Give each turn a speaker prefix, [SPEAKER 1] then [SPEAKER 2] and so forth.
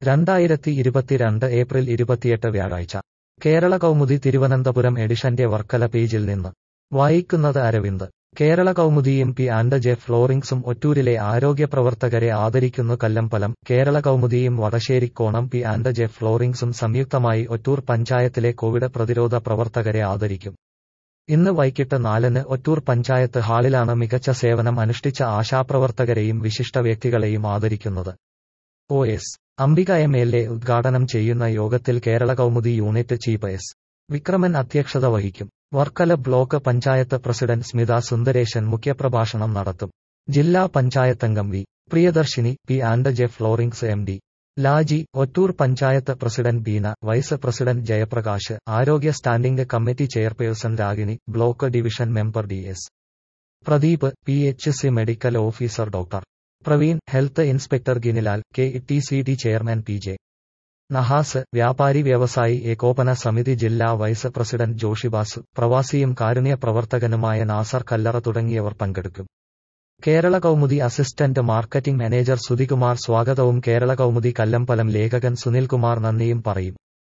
[SPEAKER 1] രണ്ടായിരത്തി ഇരുപത്തിരണ്ട് ഏപ്രിൽ ഇരുപത്തിയെട്ട് വ്യാഴാഴ്ച കേരള കൗമുദി തിരുവനന്തപുരം എഡിഷന്റെ വർക്കല പേജിൽ നിന്ന് വായിക്കുന്നത് അരവിന്ദ് കേരള കൗമുദിയും പി ആൻഡ് ജെ ഫ്ലോറിംഗ്സും ഒറ്റൂരിലെ ആരോഗ്യ പ്രവർത്തകരെ ആദരിക്കുന്നു കല്ലമ്പലം കേരള കൗമുദിയും വടശ്ശേരിക്കോണം പി ആൻഡ് ജെ ഫ്ലോറിംഗ്സും സംയുക്തമായി ഒറ്റൂർ പഞ്ചായത്തിലെ കോവിഡ് പ്രതിരോധ പ്രവർത്തകരെ ആദരിക്കും ഇന്ന് വൈകിട്ട് നാലിന് ഒറ്റൂർ പഞ്ചായത്ത് ഹാളിലാണ് മികച്ച സേവനം അനുഷ്ഠിച്ച ആശാപ്രവർത്തകരെയും വിശിഷ്ട വ്യക്തികളെയും ആദരിക്കുന്നത് O S Ambika M L A ഉദ്ഘാടനം ചെയ്യുന്ന യോഗത്തിൽ Kerala Kaumudi unit chief S Vikraman അധ്യക്ഷത വഹിക്കും വർക്കല ബ്ലോക്ക് പഞ്ചായത്ത് പ്രസിഡന്റ് സ്മിത സുന്ദരേശൻ മുഖ്യപ്രഭാഷണം നടത്തും ജില്ലാ പഞ്ചായത്തംഗം V Priyadarshini P and J floorings M D Laji Ottoor panchayat president Beena vice president Jayaprakash ആരോഗ്യ standing committee chairperson Ragini block division member D S Pradeep P H C medical officer doctor Praveen health inspector Ginilal K T C D chairman P J Nahas വ്യാപാരി വ്യവസായി ഏകോപന സമിതി ജില്ലാ vice president ജോഷിബാസ് പ്രവാസിയും കാരുണ്യ പ്രവർത്തകനുമായ നാസർ കല്ലറ തുടങ്ങിയവർ പങ്കെടുക്കും Kerala Kaumudi assistant marketing manager Sudhikumar സ്വാഗതവും കേരള കൗമുദി കല്ലമ്പലം ലേഖകൻ സുനിൽകുമാർ നന്ദിയും പറയും